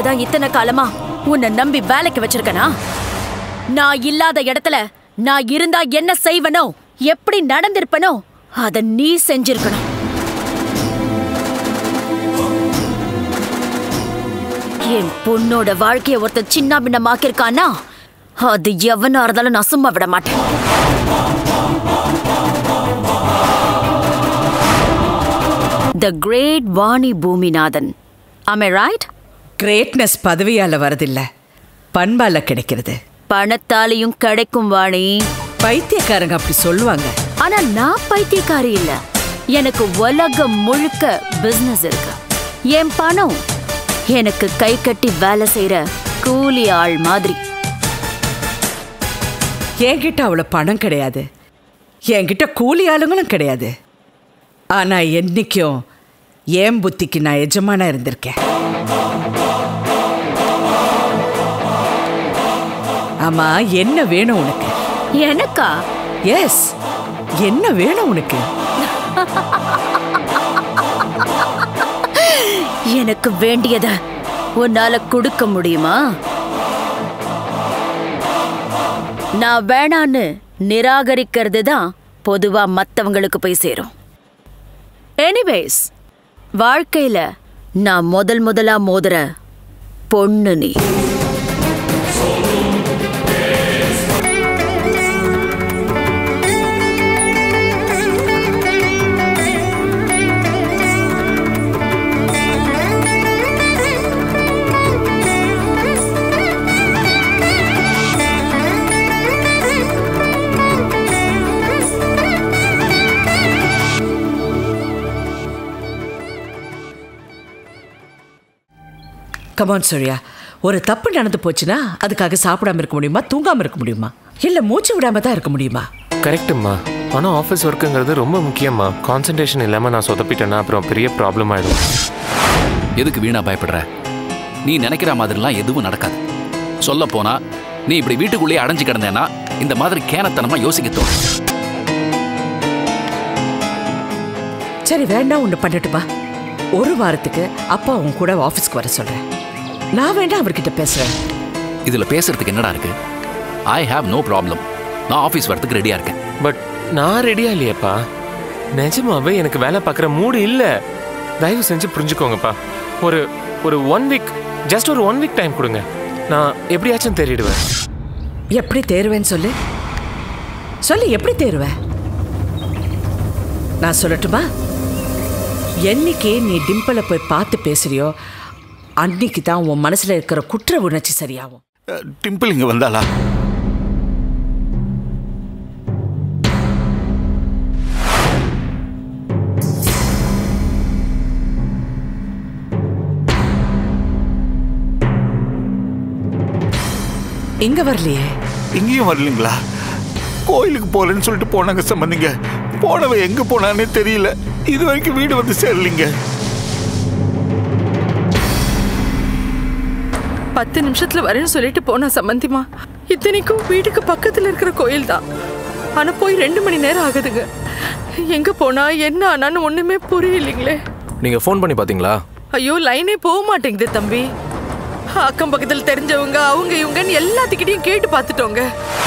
தான் இத்தனை காலமா உன்னை நம்பி வேலைக்கு வச்சிருக்கனா நான் இல்லாத இடத்துல நான் இருந்தா என்ன செய்வனோ எப்படி நடந்திருப்பனோ அத நீ செஞ்சிருக்கணும் என் பொண்ணோட வாழ்க்கைய ஒருத்தன் சின்ன பின்னமாக்கிருக்கானா அது எவனா இருந்தாலும் நான் சும்மா விட மாட்டேன் the great Vani Bhoominathan I right greatness பதவியால வரதில்ல பண்பால கிடைக்கிறது பணத்தாலையும் கிடைக்கும் வாணி பைத்தியக்காரங்க அப்படி சொல்லுவாங்க ஆனா நான் பைத்தியக்காரி இல்ல எனக்கு உலகம் முழுக்க பிசினஸ் இருக்கு என் பணம் எனக்கு கை கட்டி வேலை செய்யற கூலி ஆள் மாதிரி என்கிட்ட அவ்வளவு பணம் கிடையாது என்கிட்ட கூலி ஆளுங்களும் கிடையாது ஆனா என்னைக்கும் என் புத்திக்கு நான் எஜமானா இருந்திருக்கேன் ஆமா என்ன வேணும் உனக்கு எனக்கா எஸ் என்ன வேணும் உனக்கு எனக்கு வேண்டியத உன்னால கொடுக்க முடியுமா நான் வேணான்னு நிராகரிக்கிறது தான் பொதுவா மத்தவங்களுக்கு போய் சேரும் எனிவேஸ் வாழ்க்கையில நான் முதல் முதலா மோதுற பொண்ணு நீ கமான் சூர்யா ஒரு தப்பு நடந்து போச்சுன்னா அதுக்காக சாப்பிடாம இருக்க முடியுமா தூங்காம இருக்க முடியுமா இல்ல மூச்சு விடாம தான் இருக்க முடியுமா கரெக்டும்மா ஆனால் ஆஃபீஸ் ஒர்க்குங்கிறது ரொம்ப முக்கியம்மா கான்சன்ட்ரேஷன் இல்லாமல் நான் சொதப்பிட்டேன்னா அப்புறம் பெரிய ப்ராப்ளம் ஆயிடும் எதுக்கு வீணா பயப்படுற நீ நினைக்கிற மாதிரிலாம் எதுவும் நடக்காது சொல்ல போனா நீ இப்படி வீட்டுக்குள்ளேயே அடைஞ்சு கிடந்தேன்னா இந்த மாதிரி கேனத்தனமா யோசிக்க தோணும் சரி வேண்டாம் ஒன்று பண்ணட்டுமா ஒரு வாரத்துக்கு அப்பா உன் கூட ஆஃபீஸ்க்கு வர சொல்றேன் நான் வேண்டாம் அவர்கிட்ட பேசுறேன் இதுல பேசுறதுக்கு என்னடா இருக்கு ஐ ஹாவ் நோ ப்ராப்ளம் நான் ஆஃபீஸ் வரதுக்கு ரெடியா இருக்கேன் பட் நான் ரெடியா இல்லையேப்பா நிஜமாவே எனக்கு வேலை பார்க்குற மூடு இல்லை தயவு செஞ்சு புரிஞ்சுக்கோங்கப்பா ஒரு ஒரு ஒன் வீக் ஜஸ்ட் ஒரு ஒன் வீக் டைம் கொடுங்க நான் எப்படியாச்சும் தேறிடுவேன் எப்படி தேருவேன்னு சொல்லு சொல்லு எப்படி தேருவ நான் சொல்லட்டுமா என்னைக்கு நீ டிம்பிளை போய் பார்த்து பேசுறியோ அன்னைக்கு தான் உன் மனசுல இருக்கிற குற்ற உணர்ச்சி சரியாகும் அஹ், டிம்பிள் இங்க வந்தாளா இங்க வரலையே இங்கேயும் வரலீங்களா கோயிலுக்கு போறேன்னு சொல்லிட்டு போனாங்க சம்பந்திங்க போனவ எங்க போனானே தெரியல இது வரைக்கும் வீடு வந்து சேரலிங்க பத்து நிமிஷத்துல வரேன்னு சொல்லிட்டு போனா சம்மந்திமா இத்தனைக்கும் வீட்டுக்கு பக்கத்துல இருக்கிற கோயில் தான் ஆனா போய் ரெண்டு மணி நேரம் ஆகுதுங்க எங்க போனா என்ன ஆனான்னு ஒண்ணுமே புரியலைங்களே நீங்க ஃபோன் பண்ணி பாத்தீங்களா ஐயோ லைனே போக மாட்டேங்குது தம்பி அக்கம் பக்கத்துல தெரிஞ்சவங்க அவங்க இவங்கன்னு எல்லாத்துக்கிட்டையும் கேட்டு பார்த்துட்டோங்க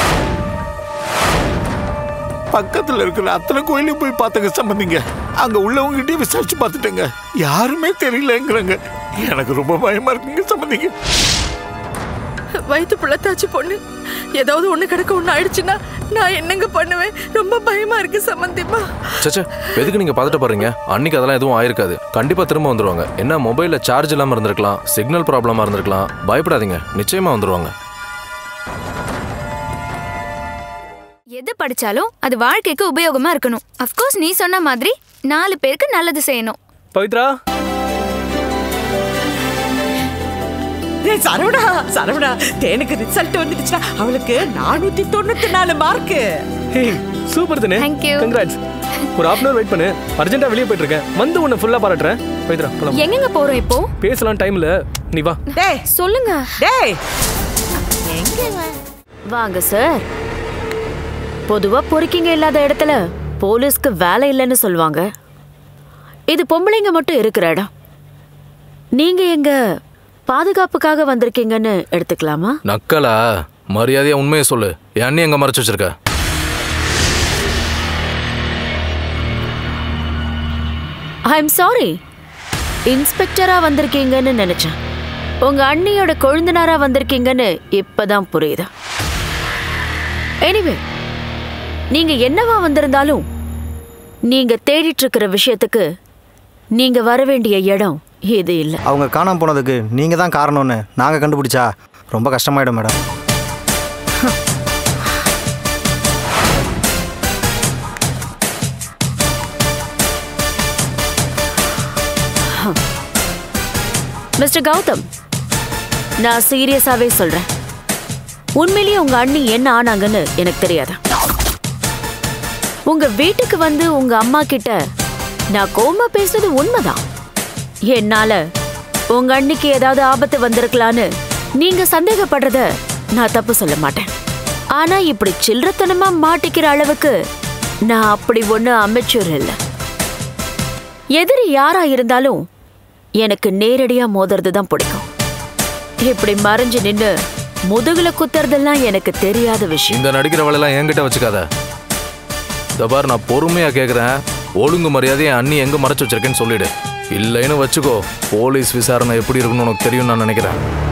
பக்கத்துல இருக்கிற அத்தனை கோயிலையும் போய் பார்த்தங்க சம்பந்திங்க அங்க உள்ளவங்ககிட்டயும் விசாரிச்சு பார்த்துட்டேங்க யாருமே தெரியலங்கிறாங்க எனக்கு ரொம்ப பயமா இருக்குங்க சம்பந்திங்க வயிற்று பிள்ளத்தாச்சு பொண்ணு ஏதாவது ஒண்ணு கிடக்க ஒண்ணு ஆயிடுச்சுன்னா நான் என்னங்க பண்ணுவேன் ரொம்ப பயமா இருக்கு சம்மந்திமா சச்சே எதுக்கு நீங்க பார்த்துட்டு போறீங்க அன்னைக்கு அதெல்லாம் எதுவும் ஆயிருக்காது கண்டிப்பா திரும்ப வந்துருவாங்க என்ன மொபைல்ல சார்ஜ் இல்லாம இருந்திருக்கலாம் சிக்னல் ப்ராப்ளமா இருந்திருக்கலாம் பயப்படாதீங்க நிச்சயமா வந்துருவாங்க எது படிச்சாலும் அது வாழ்க்கைக்கு உபயோகமா இருக்கணும் அஃப்கோர்ஸ் நீ சொன்ன மாதிரி நாலு பேருக்கு நல்லது செய்யணும் பவித்ரா டேய், சரவணா சரவணா தேனுக்கு ரிசல்ட் வந்துடுச்சுன்னா அவளுக்கு நானூத்தி தொண்ணூத்தி நாலு மார்க்கு சூப்பர் தானே Thank you. கங்க்ராட்ஸ் ஒரு ஹாஃப் அன் வெயிட் பண்ணு அர்ஜென்ட்டா வெளியே போயிட்டு இருக்கேன் வந்து உன்னை ஃபுல்லா பாராட்டுறேன் பவித்ரா போலாம் எங்கெங்க போறோம் இப்போ பேசலாம் டைம்ல நீ வா டேய் சொல்லுங்க டேய் வாங்க சார் பொதுவா பொறுக்கிங்க இல்லாத இடத்துல போலீஸ்க்கு வேலை இல்லைன்னு சொல்லுவாங்க இது பொம்பளைங்க மட்டும் இருக்கிற இடம் நீங்க எங்க பாதுகாப்புக்காக வந்திருக்கீங்கன்னு எடுத்துக்கலாமா நக்கலா மரியாதையா உண்மையை சொல்லு என் அண்ணி எங்க மறைச்சு வச்சிருக்க ஐ எம் சாரி இன்ஸ்பெக்டரா வந்திருக்கீங்கன்னு நினைச்சேன் உங்க அண்ணியோட கொழுந்தனாரா வந்திருக்கீங்கன்னு இப்பதான் புரியுது எனிவே நீங்க என்னவா வந்திருந்தாலும் நீங்க தேடிட்டு இருக்கிற விஷயத்துக்கு நீங்க வர வேண்டிய இடம் இது இல்லை அவங்க காணாம போனதுக்கு நீங்கள் தான் காரணம்னு நாங்கள் கண்டுபிடிச்சா ரொம்ப கஷ்டமாயிடும் மேடம் மிஸ்டர் கௌதம் நான் சீரியஸாவே சொல்றேன் உண்மையிலேயே உங்க அண்ணி என்ன ஆனாங்கன்னு எனக்கு தெரியாது உங்க வீட்டுக்கு வந்து உங்க அம்மா கிட்ட நான் கோமா பேசுனது உண்மைதான் என்னால உங்க அண்ணிக்கு ஏதாவது ஆபத்து வந்திருக்கலான்னு நீங்க சந்தேகப்படுறத நான் தப்பு சொல்ல மாட்டேன் ஆனா இப்படி சில்லறத்தனமா மாட்டிக்கிற அளவுக்கு நான் அப்படி ஒண்ணு அமைச்சர் இல்லை எதிரி யாரா இருந்தாலும் எனக்கு நேரடியா மோதுறது தான் பிடிக்கும் இப்படி மறைஞ்சு நின்னு முதுகுல குத்துறதெல்லாம் எனக்கு தெரியாத விஷயம் இந்த நடிக்கிற வேலையெல்லாம் என்கிட்ட வச்சுக்காத இந்த பார் நான் பொறுமையா கேக்குறேன் ஒழுங்கு மரியாதை என் அண்ணி எங்க மறைச்சு வச்சிருக்கேன்னு சொல்லிடு இல்லைன்னு வச்சுக்கோ போலீஸ் விசாரணை எப்படி இருக்குன்னு உனக்கு தெரியும் நான் நினைக்கிறேன்